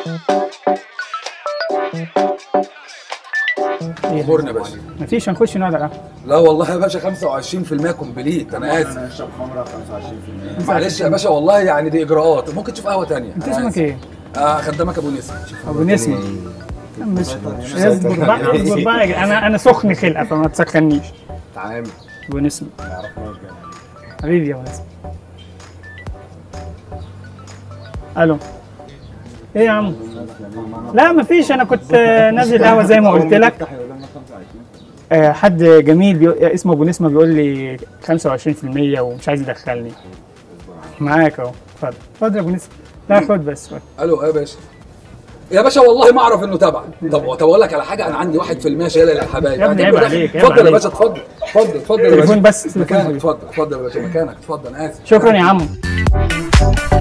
امورنا يا باشا مفيش هنخش نقعد على القهوة. لا والله يا باشا 25% كومبليت انا اسف انا اشرب خمره 25% معلش يا باشا والله يعني دي اجراءات ممكن تشوف قهوه تانية انت أنا اسمك آسف. ايه؟ آه خدامك ابو نسم ابو نسمة مش اصبر بقى اصبر بقى يا جدع. انا انا سخن خلقه فما تسخنيش تعامل ابو نسمة ما يعرفناش جامد حبيبي يا ابو نسمة الو ايه يا عم لا مفيش انا كنت آه، نازل قهوه زي ما قلت لك آه، حد جميل بيقول اسمه ابو نسمه بيقول لي 25% ومش عايز يدخلني معاك اهو اتفضل اتفضل يا ابو نسمه لا خد بس خد الو يا باشا يا باشا والله ما اعرف انه تبع طب طب اقول لك على حاجه انا عندي 1% شايله للحبايب يا ابني هتجيب عيب ده؟ عليك، عيب اتفضل يا عليك. باشا اتفضل اتفضل اتفضل يا تليفون باشا بس، تليفون مكانك حبيبي. اتفضل اتفضل يا باشا مكانك اتفضل انا اسف شكرا يا عم